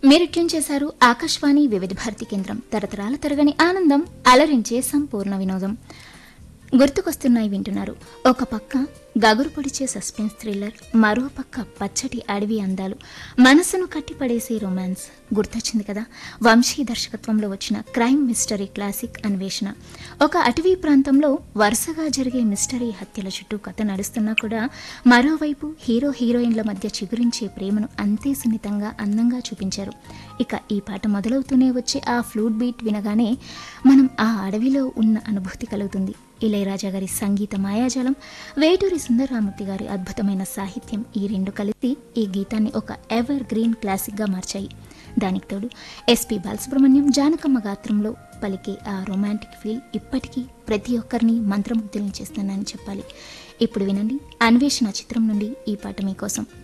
మీరు ట్యూన్ చేశారు ఆకాశవాణి వివిధ భారతి కేంద్రం తరతరాల తరగని ఆనందం అలరించే సంపూర్ణ వినోదం గుర్తుకొస్తున్నాయి వింటున్నారు ఒక పక్క గగురు పొడిచే సస్పెన్స్ థ్రిల్లర్ మరో పక్క పచ్చటి అడవి అందాలు మనసును కట్టిపడేసే రొమాన్స్ గుర్తొచ్చింది కదా వంశీ దర్శకత్వంలో వచ్చిన క్రైమ్ మిస్టరీ క్లాసిక్ అన్వేషణ ఒక అటవీ ప్రాంతంలో వరుసగా జరిగే మిస్టరీ హత్యల చుట్టూ కథ నడుస్తున్నా కూడా మరోవైపు హీరో హీరోయిన్ల మధ్య చిగురించే ప్రేమను అంతే సున్నితంగా అందంగా చూపించారు ఇక ఈ పాట మొదలవుతూనే వచ్చే ఆ ఫ్లూట్ బీట్ వినగానే మనం ఆ అడవిలో ఉన్న అనుభూతి కలుగుతుంది ఇళయరాజా గారి సంగీత మాయాజాలం వేటూరి సుందరరామూర్తి గారి అద్భుతమైన సాహిత్యం ఈ రెండు కలిసి ఈ గీతాన్ని ఒక ఎవర్ గ్రీన్ క్లాసిక్గా మార్చాయి దానికి తోడు ఎస్పి బాలసుబ్రహ్మణ్యం జానకమ్మ గాత్రంలో పలికే ఆ రొమాంటిక్ ఫీల్ ఇప్పటికీ ప్రతి ఒక్కరిని మంత్రముగ్ధులను చేస్తుందని చెప్పాలి ఇప్పుడు వినండి అన్వేషణ చిత్రం నుండి ఈ పాట మీకోసం